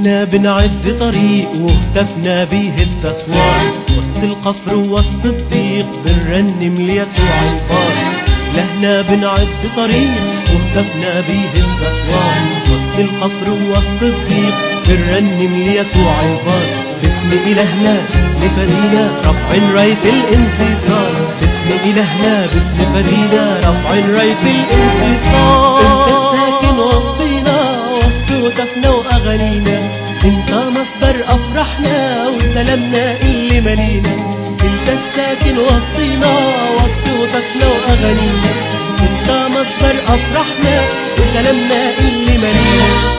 لهنا بنعد طريق وهتفنا بيه التسوار وسط القفر ووسط الضيق بنرنم ليسوع البار لهنا بنعد طريق وهتفنا بيه التسوار وسط القفر ووسط الضيق بنرنم ليسوع البار باسم إلهنا باسم فرينا رفع راية الانتصار باسم إلهنا باسم فرينا رفع راية الانتصار انت ساكن وسطينا وسط هتفنا وأغانينا انت مصدر أفراحنا وسلامنا اللي ملينا انت الساكن وسطينا وسط هتفنا وأغانينا انت مصدر أفراحنا وسلامنا اللي ملينا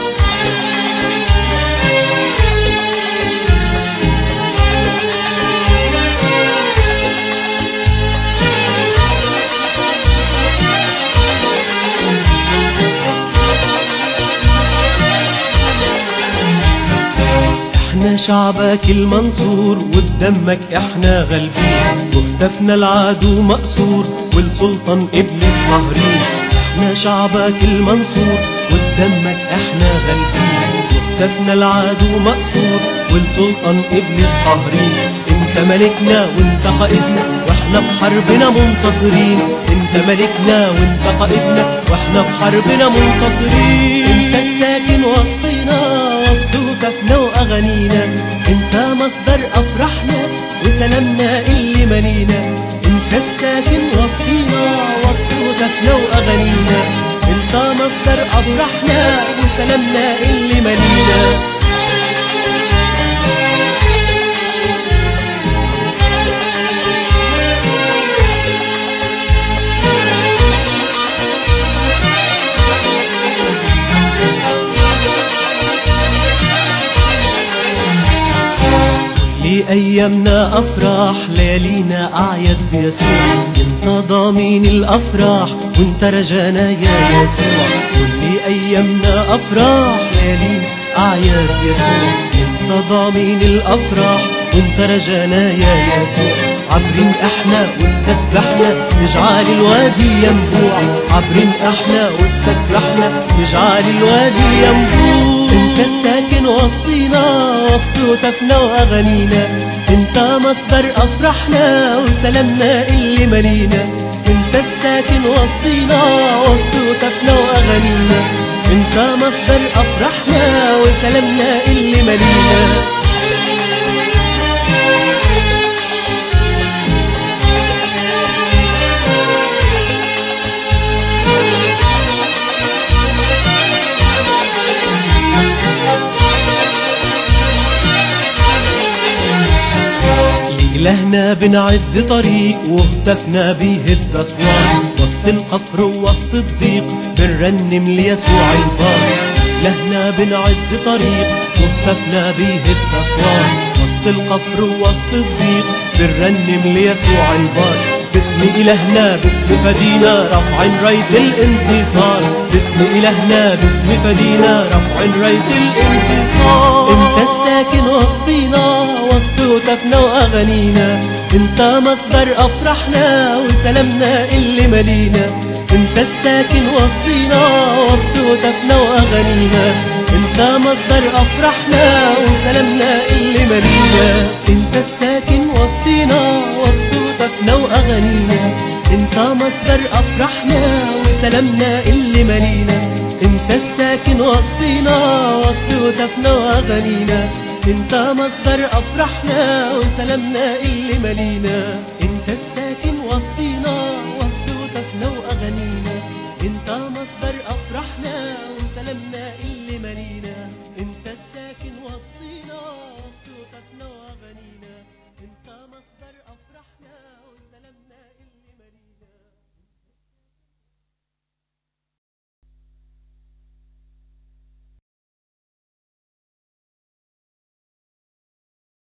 احنا شعبك المنصور وبدمك احنا غالبين وهتفنا العدو مقصور والسلطان ابليس قهرين احنا شعبك المنصور وبدمك احنا غالبين وهتفنا العدو مقصور والسلطان ابليس قهرين انت ملكنا وانت قائدنا واحنا بحربنا منتصرين انت ملكنا وانت قائدنا واحنا بحربنا منتصرين انت الساكن وسطينا وسط هتفنا واغانينا انت مصدر افراحنا وسلامنا اللي ملينا انت الساكن وسطينا وسط هتفنا واغانينا انت مصدر افراحنا وسلامنا اللي ملينا لأيامنا أفراح ليالينا أعياد بيسوع انت ضامن الأفراح وانت رجانا يا يسوع كل أيامنا أفراح ليالينا أعياد يسوع انت ضامن الأفراح وانت رجانا يا يسوع عبرين احنا وتسبحنا نجعل الوادي ينبوع عبرين احنا وتسبحنا نجعل الوادي ينبوع انت الساكن وسطينا وسط هتفنا واغانينا انت مصدر افراحنا وسلامنا اللي ملينا انت الساكن وسطينا وسط هتفنا واغانينا انت مصدر افراحنا وسلامنا اللي ملينا إلهنا بنعد طريق وهتفنا بيه التسوار وسط القفر ووسط الضيق بنرنم ليسوع البار إلهنا بنعد طريق وهتفنا بيه التسوار وسط القفر ووسط الضيق بنرنم ليسوع البار باسم إلهنا باسم فدينا رفع راية الانتصار باسم إلهنا باسم فدينا رفع راية الانتصار انت الساكن وسطينا وسط هتفنا واغانينا انت مصدر افراحنا وسلامنا اللي ملينا انت الساكن وسطينا وسط هتفنا واغانينا انت مصدر افراحنا وسلامنا اللي ملينا انت الساكن وسطينا وسط هتفنا واغانينا انت مصدر افراحنا وسلامنا اللي ملينا انت الساكن وسطينا وسط هتفنا واغانينا انت مصدر افراحنا وسلامنا اللي ملينا